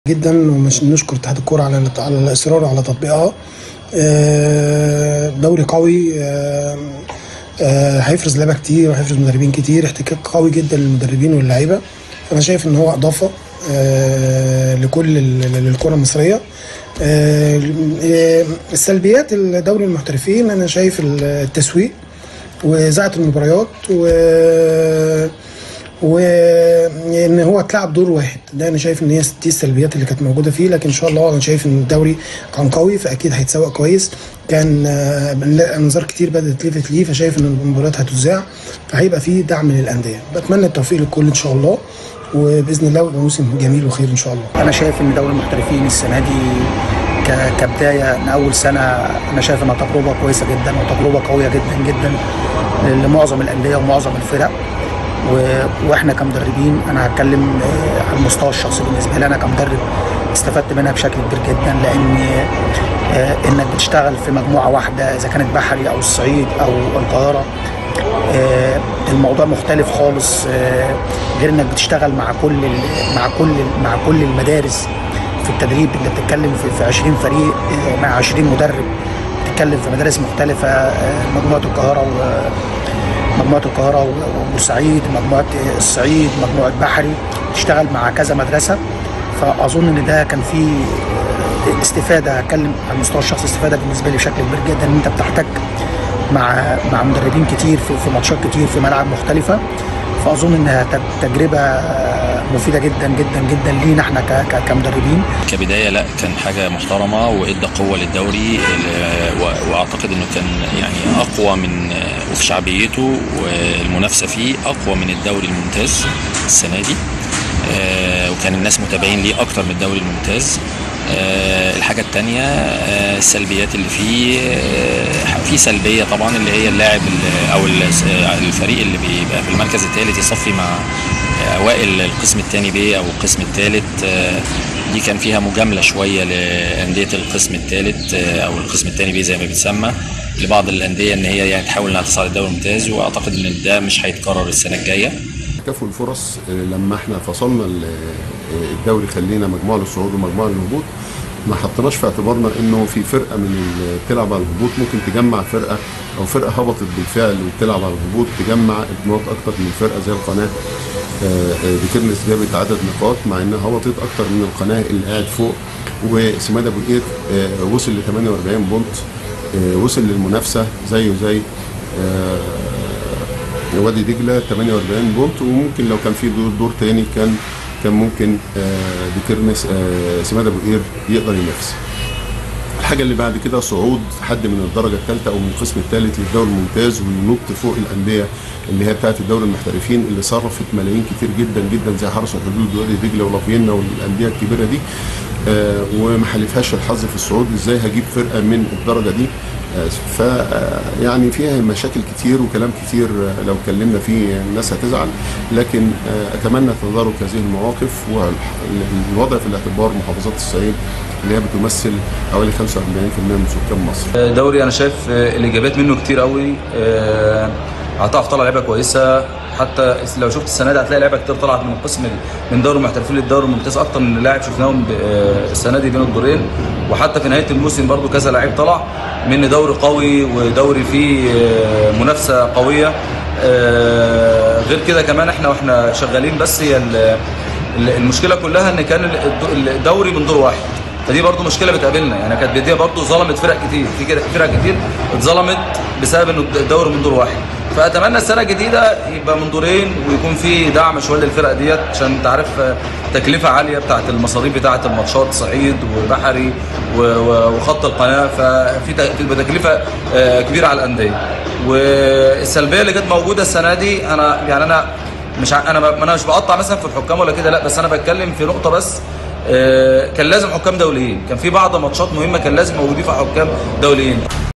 جدا ومش نشكر اتحاد الكوره على على الاصرار على تطبيقها آه، دوري قوي آه، آه، هيفرز لعيبه كتير وهيفرز مدربين كتير احتكاك قوي جدا للمدربين واللعيبه فانا شايف ان هو اضافه آه، لكل ال- للكره المصريه آه، آه، السلبيات الدوري المحترفين انا شايف التسويق واذاعه المباريات و وان هو اتلعب دور واحد ده انا شايف ان هي دي السلبيات اللي كانت موجوده فيه لكن ان شاء الله انا شايف ان الدوري كان قوي فاكيد هيتسوق كويس كان آه، بنلاقي انظار كتير بدات تلفت ليه فشايف ان المباريات هتذاع فهيبقى فيه دعم للانديه بتمنى التوفيق للكل ان شاء الله وباذن الله يبقى موسم جميل وخير ان شاء الله انا شايف ان دوري المحترفين السنه دي ك- كبدايه من اول سنه انا شايف انها تجربه كويسه جدا وتجربه قويه جدا جدا لمعظم الانديه ومعظم الفرق و... واحنا كمدربين انا هتكلم آه، على المستوى الشخصي بالنسبه لي انا كمدرب استفدت منها بشكل كبير جدا لان آه، انك بتشتغل في مجموعه واحده اذا كانت بحري او الصعيد او القاهره آه، الموضوع مختلف خالص آه، غير انك بتشتغل مع كل ال- مع كل ال- مع كل المدارس في التدريب انت بتتكلم في, في 20 فريق آه، مع 20 مدرب بتتكلم في مدارس مختلفه آه، مجموعه القاهره و مجموعه القاهره و- وبورسعيد مجموعه الصعيد مجموعه بحري تشتغل مع كذا مدرسه فاظن ان ده كان فيه آه، استفاده هتكلم على المستوى الشخصي استفاده بالنسبه لي بشكل كبير جدا ان انت بتحتك مع مع مدربين كتير في, في ماتشات كتير في ملاعب مختلفه فاظن انها تج- تجربه آه، مفيده جدا جدا جدا لينا احنا ك- ك- كمدربين كبدايه لا كان حاجه محترمه وادى قوه للدوري ال- و- واعتقد انه كان يعني اقوى من وفي شعبيته والمنافسه فيه اقوى من الدوري الممتاز السنه دي آه، وكان الناس متابعين ليه اكتر من الدوري الممتاز آه، الحاجه الثانيه السلبيات اللي فيه آه، في سلبيه طبعا اللي هي اللاعب ال- او ال- الفريق اللي بيبقى في المركز الثالث يصفي مع اوائل القسم الثاني بي او القسم الثالث دي كان فيها مجامله شويه لانديه القسم الثالث او القسم الثاني بي زي ما بيتسمى لبعض الانديه ان هي يعني تحاول انها تصعد الدوري الممتاز واعتقد ان ده مش هيتكرر السنه الجايه تكافؤ الفرص آه، لما احنا فصلنا ال- آه، الدوري خلينا مجموعه للصعود ومجموعه للهبوط ما حطيناش في اعتبارنا انه في فرقه من اللي بتلعب على الهبوط ممكن تجمع فرقه او فرقه هبطت بالفعل وبتلعب على الهبوط تجمع نقاط اكتر من فرقه زي القناه آه، آه، بكرنس جابت عدد نقاط مع انها هبطت اكتر من القناه اللي قاعد فوق وسماد ابو قير آه، وصل ل 48 بونت آه، وصل للمنافسه زيه زي آه، وادي دجله 48 بونت وممكن لو كان في دور, دور تاني كان كان ممكن آه، بكرنس آه، سماد ابو قير يقدر ينافس. الحاجه اللي بعد كده صعود حد من الدرجه الثالثه او من القسم الثالث للدوري الممتاز وينط فوق الانديه اللي هي بتاعت الدوري المحترفين اللي صرفت ملايين كتير جدا جدا زي حرس الحدود وادي دجله ولافينا والانديه الكبيره دي آه، وما حالفهاش الحظ في الصعود ازاي هجيب فرقه من الدرجه دي ف يعني فيها مشاكل كتير وكلام كتير آه، لو اتكلمنا فيه الناس هتزعل لكن آه، اتمنى تدارك هذه المواقف والوضع في الاعتبار محافظات الصعيد اللي هي بتمثل حوالي 45% من سكان مصر دوري انا شايف الايجابيات منه كتير قوي آه، هتعرف تطلع لعيبه كويسه حتى لو شفت السنه دي هتلاقي لعيبه كتير طلعت من القسم من دوري المحترفين للدوري الممتاز اكتر من لاعب شفناهم ب- آه، السنه دي بين الدورين وحتى في نهايه الموسم برضو كذا لعيب طلع من دوري قوي ودوري فيه آه، منافسه قويه آه، غير كده كمان احنا واحنا شغالين بس هي ال- ال- المشكله كلها ان كان الد- الدوري من دور واحد فدي برضو مشكله بتقابلنا يعني كانت بدايه برضو ظلمت فرق كتير في كده فرق كتير اتظلمت بسبب انه الدوري من دور واحد فاتمنى السنه الجديده يبقى من دورين ويكون في دعم شويه للفرق ديت عشان انت عارف آه، تكلفه عاليه بتاعه المصاريف بتاعه الماتشات صعيد وبحري و- و- وخط القناه ففي ت- بتبقى تكلفه آه، كبيره على الانديه والسلبيه اللي كانت موجوده السنه دي انا يعني انا مش ع- انا ب- انا مش بقطع مثلا في الحكام ولا كده لا بس انا بتكلم في نقطه بس آه، كان لازم حكام دوليين كان في بعض ماتشات مهمه كان لازم موجودين في حكام دوليين